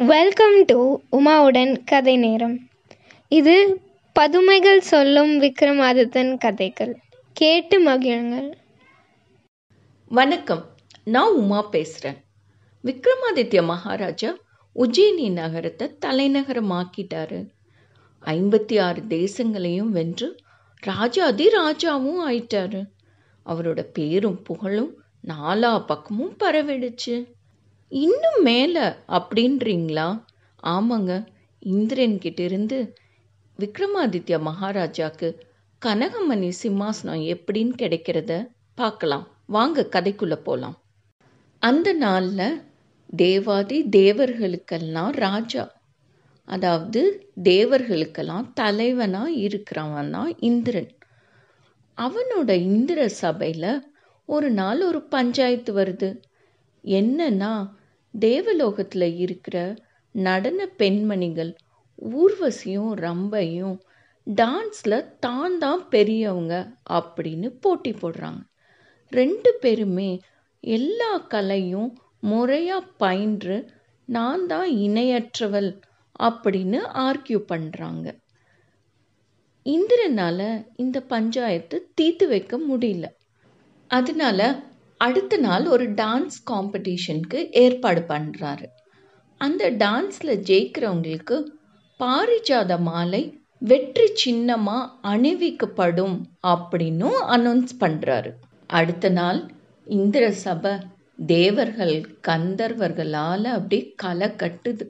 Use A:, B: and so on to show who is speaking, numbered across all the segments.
A: welcome to உமாவுடன் கதை நேரம் இது பதுமைகள் சொல்லும் விக்ரமாதித்தன் கதைகள் கேட்டு மகிழுங்கள்
B: வணக்கம் நான் உமா பேசுகிறேன் விக்ரமாதித்ய மகாராஜா உஜ்ஜயினி நகரத்தை தலைநகரமாக்கிட்டாரு ஐம்பத்தி ஆறு தேசங்களையும் வென்று ராஜாதி ராஜாவும் ஆயிட்டாரு அவரோட பேரும் புகழும் நாலா பக்கமும் பரவிடுச்சு இன்னும் மேலே அப்படின்றீங்களா ஆமாங்க இந்திரன் கிட்ட இருந்து விக்ரமாதித்ய மகாராஜாக்கு கனகமணி சிம்மாசனம் எப்படின்னு கிடைக்கிறத பார்க்கலாம் வாங்க கதைக்குள்ளே போகலாம் அந்த நாளில் தேவாதி தேவர்களுக்கெல்லாம் ராஜா அதாவது தேவர்களுக்கெல்லாம் தலைவனாக இருக்கிறவன் தான் இந்திரன் அவனோட இந்திர சபையில் ஒரு நாள் ஒரு பஞ்சாயத்து வருது என்னன்னா தேவலோகத்தில் இருக்கிற நடன பெண்மணிகள் ஊர்வசியும் ரம்பையும் டான்ஸில் தான் தான் பெரியவங்க அப்படின்னு போட்டி போடுறாங்க ரெண்டு பேருமே எல்லா கலையும் முறையாக பயின்று நான் தான் இணையற்றவள் அப்படின்னு ஆர்கியூ பண்ணுறாங்க இந்திரனால் இந்த பஞ்சாயத்து தீர்த்து வைக்க முடியல அதனால அடுத்த நாள் ஒரு டான்ஸ் காம்படிஷனுக்கு ஏற்பாடு பண்ணுறாரு அந்த டான்ஸில் ஜெயிக்கிறவங்களுக்கு பாரிஜாத மாலை வெற்றி சின்னமாக அணிவிக்கப்படும் அப்படின்னும் அனௌன்ஸ் பண்ணுறாரு அடுத்த நாள் இந்திர சபை தேவர்கள் கந்தர்வர்களால் அப்படி களை கட்டுது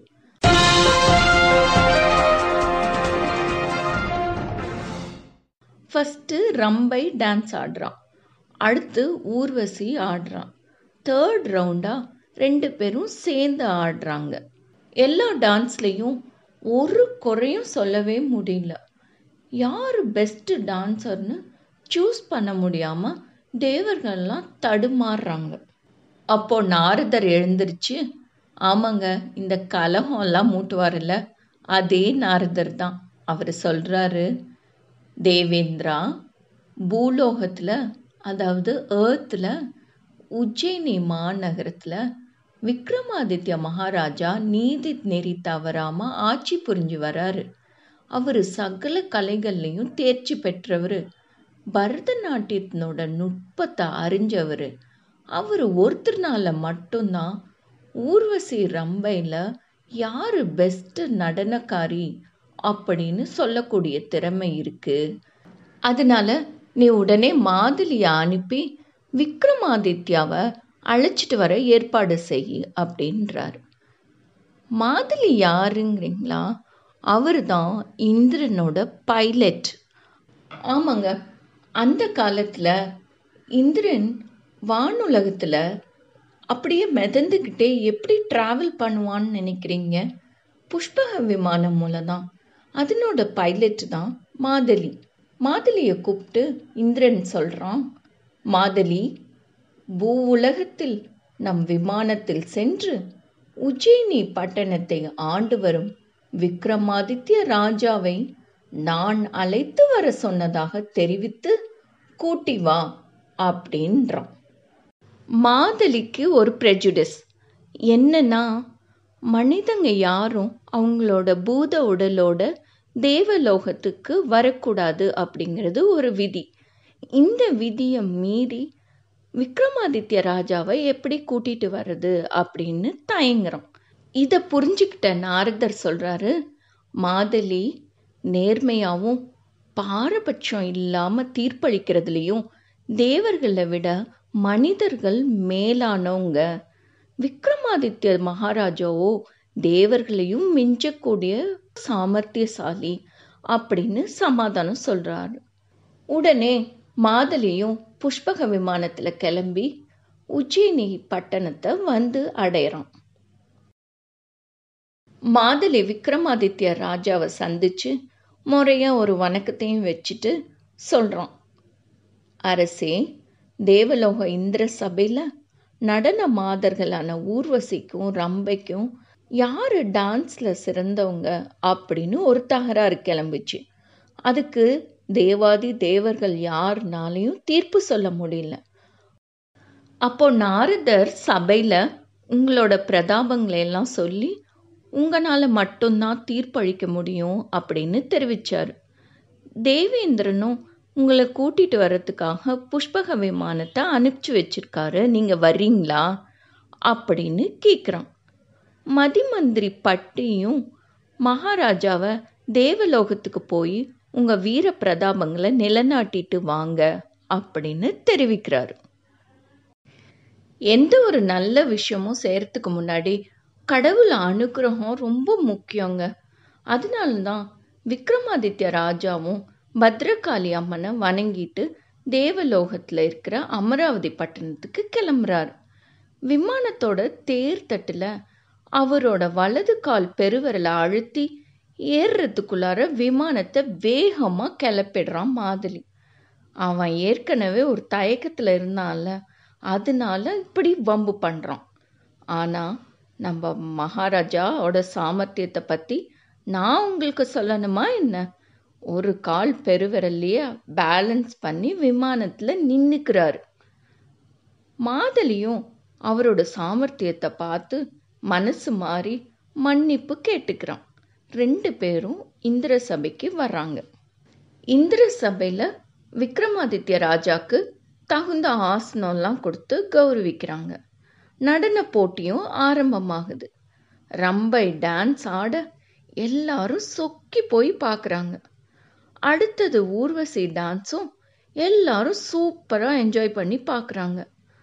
B: ஃபஸ்ட்டு ரம்பை டான்ஸ் ஆடுறான் அடுத்து ஊர்வசி ஆடுறான் தேர்ட் ரவுண்டாக ரெண்டு பேரும் சேர்ந்து ஆடுறாங்க எல்லா டான்ஸ்லேயும் ஒரு குறையும் சொல்லவே முடியல யார் பெஸ்ட்டு டான்ஸர்னு சூஸ் பண்ண முடியாமல் தேவர்கள்லாம் தடுமாறுறாங்க அப்போ நாரதர் எழுந்திருச்சு ஆமாங்க இந்த கலகம்லாம் மூட்டுவார்ல அதே நாரதர் தான் அவர் சொல்கிறாரு தேவேந்திரா பூலோகத்தில் அதாவது ஏர்த்தில் உஜ்ஜயினி மாநகரத்தில் விக்ரமாதித்ய மகாராஜா நீதி நெறி தவறாமல் ஆட்சி புரிஞ்சு வராரு அவர் சகல கலைகள்லையும் தேர்ச்சி பெற்றவர் பரதநாட்டியத்தினோட நுட்பத்தை அறிஞ்சவர் அவர் ஒருத்தர்னால மட்டும்தான் ஊர்வசி ரம்பையில் யார் பெஸ்ட்டு நடனக்காரி அப்படின்னு சொல்லக்கூடிய திறமை இருக்கு அதனால நீ உடனே மாதிலியை அனுப்பி விக்ரமாதித்யாவை அழைச்சிட்டு வர ஏற்பாடு செய் அப்படின்றாரு மாதிலி யாருங்கிறீங்களா அவர் தான் இந்திரனோட பைலட் ஆமாங்க அந்த காலத்தில் இந்திரன் வானுலகத்தில் அப்படியே மிதந்துக்கிட்டே எப்படி ட்ராவல் பண்ணுவான்னு நினைக்கிறீங்க புஷ்பக விமானம் மூலம் தான் அதனோட பைலட் தான் மாதலி மாதலியை கூப்பிட்டு இந்திரன் சொல்கிறான் மாதலி பூ உலகத்தில் நம் விமானத்தில் சென்று உஜ்ஜயினி பட்டணத்தை ஆண்டு வரும் விக்ரமாதித்ய ராஜாவை நான் அழைத்து வர சொன்னதாக தெரிவித்து கூட்டி வா அப்படின்றான் மாதலிக்கு ஒரு ப்ரெஜுடிஸ் என்னன்னா மனிதங்க யாரும் அவங்களோட பூத உடலோட தேவலோகத்துக்கு வரக்கூடாது அப்படிங்கிறது ஒரு விதி இந்த விதியை மீறி விக்ரமாதித்ய ராஜாவை எப்படி கூட்டிட்டு வர்றது அப்படின்னு தயங்குறோம் இதை புரிஞ்சுக்கிட்ட நாரதர் சொல்றாரு மாதலி நேர்மையாகவும் பாரபட்சம் இல்லாமல் தீர்ப்பளிக்கிறதுலையும் தேவர்களை விட மனிதர்கள் மேலானவங்க விக்ரமாதித்ய மகாராஜாவோ தேவர்களையும் மிஞ்சக்கூடிய சாமர்த்தியசாலி அப்படின்னு சமாதானம் சொல்றாரு உடனே மாதலியும் புஷ்பக விமானத்தில் கிளம்பி உஜ்ஜயினி பட்டணத்தை வந்து அடையிறான் மாதலி விக்ரமாதித்ய ராஜாவை சந்திச்சு முறையா ஒரு வணக்கத்தையும் வச்சுட்டு சொல்றான் அரசே தேவலோக இந்திர சபையில் நடன மாதர்களான ஊர்வசிக்கும் ரம்பைக்கும் யார் டான்ஸில் சிறந்தவங்க அப்படின்னு ஒரு தகராறு கிளம்பிச்சு அதுக்கு தேவாதி தேவர்கள் யாருனாலையும் தீர்ப்பு சொல்ல முடியல அப்போ நாரதர் சபையில் உங்களோட பிரதாபங்களை எல்லாம் சொல்லி உங்களால் மட்டும்தான் தீர்ப்பளிக்க முடியும் அப்படின்னு தெரிவித்தார் தேவேந்திரனும் உங்களை கூட்டிட்டு வர்றதுக்காக புஷ்பக விமானத்தை அனுப்பிச்சு வச்சிருக்காரு நீங்கள் வர்றீங்களா அப்படின்னு கேட்குறான் மதிமந்திரி பட்டியும் மகாராஜாவை தேவலோகத்துக்கு போய் உங்கள் வீர பிரதாபங்களை நிலநாட்டிட்டு வாங்க அப்படின்னு தெரிவிக்கிறாரு எந்த ஒரு நல்ல விஷயமும் செய்கிறதுக்கு முன்னாடி கடவுள் அனுகிரகம் ரொம்ப முக்கியங்க அதனால தான் விக்ரமாதித்ய ராஜாவும் பத்ரகாளி அம்மனை வணங்கிட்டு தேவலோகத்தில் இருக்கிற அமராவதி பட்டணத்துக்கு கிளம்புறாரு விமானத்தோட தேர் தட்டில் அவரோட வலது கால் பெருவரலை அழுத்தி ஏறுறதுக்குள்ளார விமானத்தை வேகமாக கிளப்பிடுறான் மாதுளி அவன் ஏற்கனவே ஒரு தயக்கத்தில் இருந்தான்ல அதனால இப்படி வம்பு பண்ணுறான் ஆனால் நம்ம மகாராஜாவோட சாமர்த்தியத்தை பற்றி நான் உங்களுக்கு சொல்லணுமா என்ன ஒரு கால் பெருவிரல்லையே பேலன்ஸ் பண்ணி விமானத்தில் நின்றுக்கிறாரு மாதலியும் அவரோட சாமர்த்தியத்தை பார்த்து மனசு மாறி மன்னிப்பு கேட்டுக்கிறான் ரெண்டு பேரும் இந்திர சபைக்கு வர்றாங்க இந்திர சபையில் விக்ரமாதித்ய ராஜாக்கு தகுந்த ஆசனம்லாம் கொடுத்து கௌரவிக்கிறாங்க நடன போட்டியும் ஆரம்பமாகுது ரம்பை டான்ஸ் ஆட எல்லாரும் சொக்கி போய் பார்க்குறாங்க அடுத்தது ஊர்வசி டான்ஸும் எல்லாரும் சூப்பராக என்ஜாய் பண்ணி பார்க்குறாங்க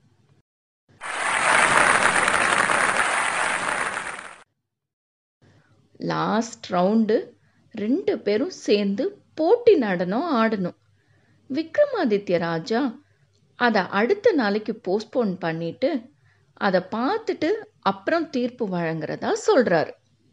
B: லாஸ்ட் ரவுண்டு ரெண்டு பேரும் சேர்ந்து போட்டி நடனம் ஆடணும் விக்ரமாதித்ய ராஜா அதை அடுத்த நாளைக்கு போஸ்ட்போன் பண்ணிட்டு அதை பார்த்துட்டு அப்புறம் தீர்ப்பு வழங்குறதா சொல்றாரு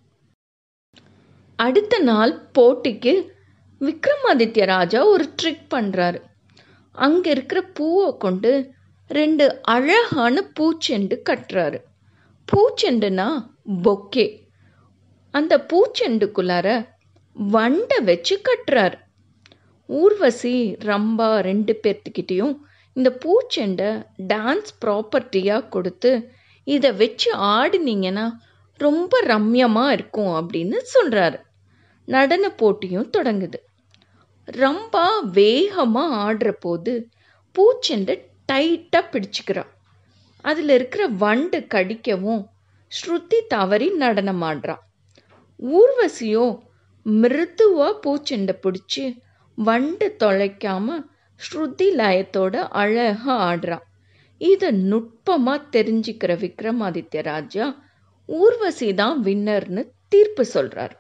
B: அடுத்த நாள் போட்டிக்கு விக்ரமாதித்ய ராஜா ஒரு ட்ரிக் பண்றாரு அங்க இருக்கிற பூவை கொண்டு ரெண்டு அழகான பூச்செண்டு கட்டுறாரு பூச்செண்டுனா பொக்கே அந்த பூச்செண்டுக்குள்ளார வண்டை வச்சு கட்டுறாரு ஊர்வசி ரம்பா ரெண்டு பேர்த்துக்கிட்டேயும் இந்த பூச்செண்டை டான்ஸ் ப்ராப்பர்ட்டியாக கொடுத்து இதை வச்சு ஆடினீங்கன்னா ரொம்ப ரம்யமாக இருக்கும் அப்படின்னு சொல்கிறாரு நடன போட்டியும் தொடங்குது ரம்பா வேகமாக ஆடுற போது பூச்செண்டை டைட்டாக பிடிச்சிக்கிறா அதில் இருக்கிற வண்டு கடிக்கவும் ஸ்ருதி தவறி நடனம் ஆடுறா ஊர்வசியோ மிருதுவாக பூச்செண்டை பிடிச்சி வண்டு தொலைக்காம ஸ்ருதி லயத்தோட அழகா ஆடுறா இதை நுட்பமாக தெரிஞ்சுக்கிற விக்ரமாதித்ய ராஜா ஊர்வசி தான் வின்னர்னு தீர்ப்பு சொல்றார்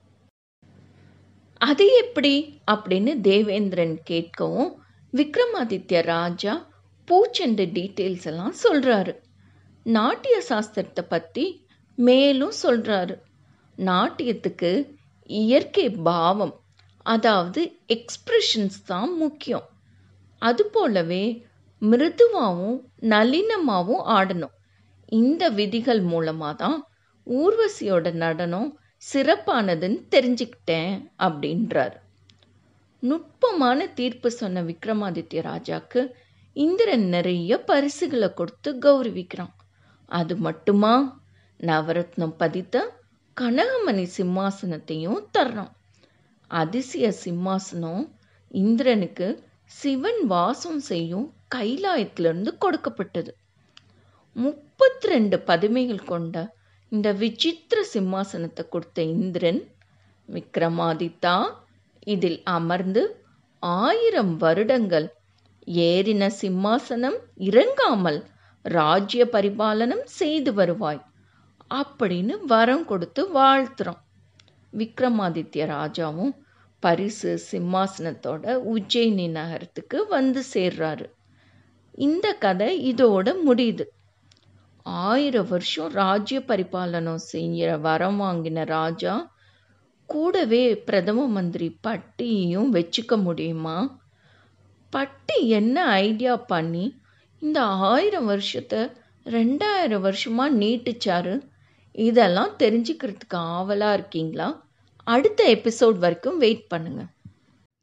B: அது எப்படி அப்படின்னு தேவேந்திரன் கேட்கவும் விக்ரமாதித்ய ராஜா பூச்செண்டு டீட்டெயில்ஸ் எல்லாம் சொல்றாரு நாட்டிய சாஸ்திரத்தை பற்றி மேலும் சொல்றாரு நாட்டியத்துக்கு இயற்கை பாவம் அதாவது எக்ஸ்பிரஷன்ஸ் தான் முக்கியம் அது போலவே மிருதுவாகவும் நளினமாகவும் ஆடணும் இந்த விதிகள் மூலமாக தான் ஊர்வசியோட நடனம் சிறப்பானதுன்னு தெரிஞ்சுக்கிட்டேன் அப்படின்றார் நுட்பமான தீர்ப்பு சொன்ன விக்ரமாதித்ய ராஜாக்கு இந்திரன் நிறைய பரிசுகளை கொடுத்து கௌரவிக்கிறான் அது மட்டுமா நவரத்னம் பதித்த கனகமணி சிம்மாசனத்தையும் தர்றான் அதிசய சிம்மாசனம் இந்திரனுக்கு சிவன் வாசம் செய்யும் கைலாயத்திலிருந்து கொடுக்கப்பட்டது முப்பத்தி ரெண்டு பதுமைகள் கொண்ட இந்த விசித்திர சிம்மாசனத்தை கொடுத்த இந்திரன் விக்ரமாதித்தா இதில் அமர்ந்து ஆயிரம் வருடங்கள் ஏறின சிம்மாசனம் இறங்காமல் ராஜ்ய பரிபாலனம் செய்து வருவாய் அப்படின்னு வரம் கொடுத்து வாழ்த்துறோம் விக்ரமாதித்ய ராஜாவும் பரிசு சிம்மாசனத்தோட உஜ்ஜயினி நகரத்துக்கு வந்து சேர்றாரு இந்த கதை இதோட முடியுது ஆயிரம் வருஷம் ராஜ்ய பரிபாலனம் செய்கிற வரம் வாங்கின ராஜா கூடவே பிரதம மந்திரி பட்டியையும் வச்சுக்க முடியுமா பட்டி என்ன ஐடியா பண்ணி இந்த ஆயிரம் வருஷத்தை ரெண்டாயிரம் வருஷமாக நீட்டிச்சாரு இதெல்லாம் தெரிஞ்சுக்கிறதுக்கு ஆவலாக இருக்கீங்களா அடுத்த எபிசோட் வரைக்கும் வெயிட் பண்ணுங்க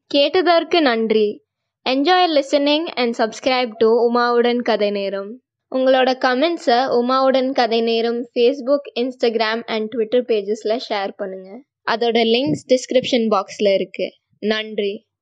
A: கேட்டதற்கு நன்றி enjoy listening and subscribe to உமாவுடன் கதை நேரம் உங்களோட கமெண்ட்ஸை உமாவுடன் கதை நேரம் ஃபேஸ்புக் இன்ஸ்டாகிராம் அண்ட் ட்விட்டர் பேஜஸில் ஷேர் பண்ணுங்கள் அதோட லிங்க்ஸ் டிஸ்கிரிப்ஷன் பாக்ஸில் இருக்குது நன்றி